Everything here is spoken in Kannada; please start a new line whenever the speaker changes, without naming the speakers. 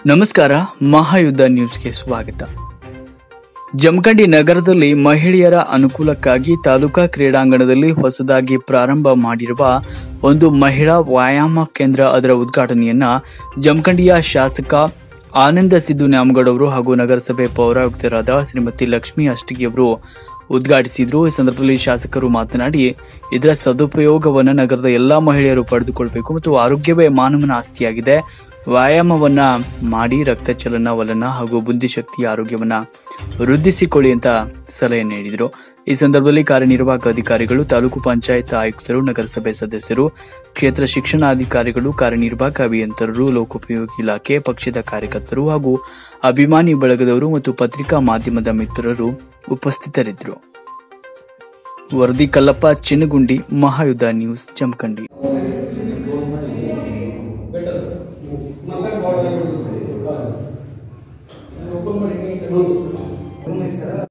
ನಮಸ್ಕಾರ ಮಹಾಯುದ್ಧ ನ್ಯೂಸ್ಗೆ ಸ್ವಾಗತ ಜಮಖಂಡಿ ನಗರದಲ್ಲಿ ಮಹಿಳೆಯರ ಅನುಕೂಲಕ್ಕಾಗಿ ತಾಲೂಕಾ ಕ್ರೀಡಾಂಗಣದಲ್ಲಿ ಹೊಸದಾಗಿ ಪ್ರಾರಂಭ ಮಾಡಿರುವ ಒಂದು ಮಹಿಳಾ ವ್ಯಾಯಾಮ ಕೇಂದ್ರ ಅದರ ಉದ್ಘಾಟನೆಯನ್ನ ಜಮಖಂಡಿಯ ಶಾಸಕ ಆನಂದ ಸಿದ್ದು ನ್ಯಾಮಗೌಡ ಅವರು ಹಾಗೂ ನಗರಸಭೆ ಪೌರಾಯುಕ್ತರಾದ ಶ್ರೀಮತಿ ಲಕ್ಷ್ಮಿ ಅಷ್ಟಗಿ ಅವರು ಉದ್ಘಾಟಿಸಿದ್ರು ಈ ಸಂದರ್ಭದಲ್ಲಿ ಶಾಸಕರು ಮಾತನಾಡಿ ಇದರ ಸದುಪಯೋಗವನ್ನು ನಗರದ ಎಲ್ಲಾ ಮಹಿಳೆಯರು ಪಡೆದುಕೊಳ್ಬೇಕು ಮತ್ತು ಆರೋಗ್ಯವೇ ಮಾನವನ ಆಸ್ತಿಯಾಗಿದೆ ವ್ಯಾಯಾಮವನ್ನ ಮಾಡಿ ರಕ್ತ ಚಲನವಲನ ಹಾಗೂ ಬುದ್ಧಿಶಕ್ತಿ ಆರೋಗ್ಯವನ್ನ ವೃದ್ಧಿಸಿಕೊಳ್ಳಿ ಅಂತ ಸಲಹೆ ನೀಡಿದರು ಈ ಸಂದರ್ಭದಲ್ಲಿ ಕಾರ್ಯನಿರ್ವಾಹಕ ಅಧಿಕಾರಿಗಳು ತಾಲೂಕು ಪಂಚಾಯತ್ ಆಯುಕ್ತರು ನಗರಸಭೆ ಸದಸ್ಯರು ಕ್ಷೇತ್ರ ಶಿಕ್ಷಣಾಧಿಕಾರಿಗಳು ಕಾರ್ಯನಿರ್ವಾಹಕ ಅಭಿಯಂತರರು ಲೋಕೋಪಯೋಗಿ ಇಲಾಖೆ ಪಕ್ಷದ ಕಾರ್ಯಕರ್ತರು ಹಾಗೂ ಅಭಿಮಾನಿ ಬಳಗದವರು ಮತ್ತು ಪತ್ರಿಕಾ ಮಾಧ್ಯಮದ ಮಿತ್ರರು ಉಪಸ್ಥಿತರಿದ್ದರು ವರದಿ ಕಲ್ಲಪ್ಪ ಚಿನ್ನಗುಂಡಿ ಮಹಾಯುದ್ಧ ನ್ಯೂಸ್ ಜಮಖಂಡಿ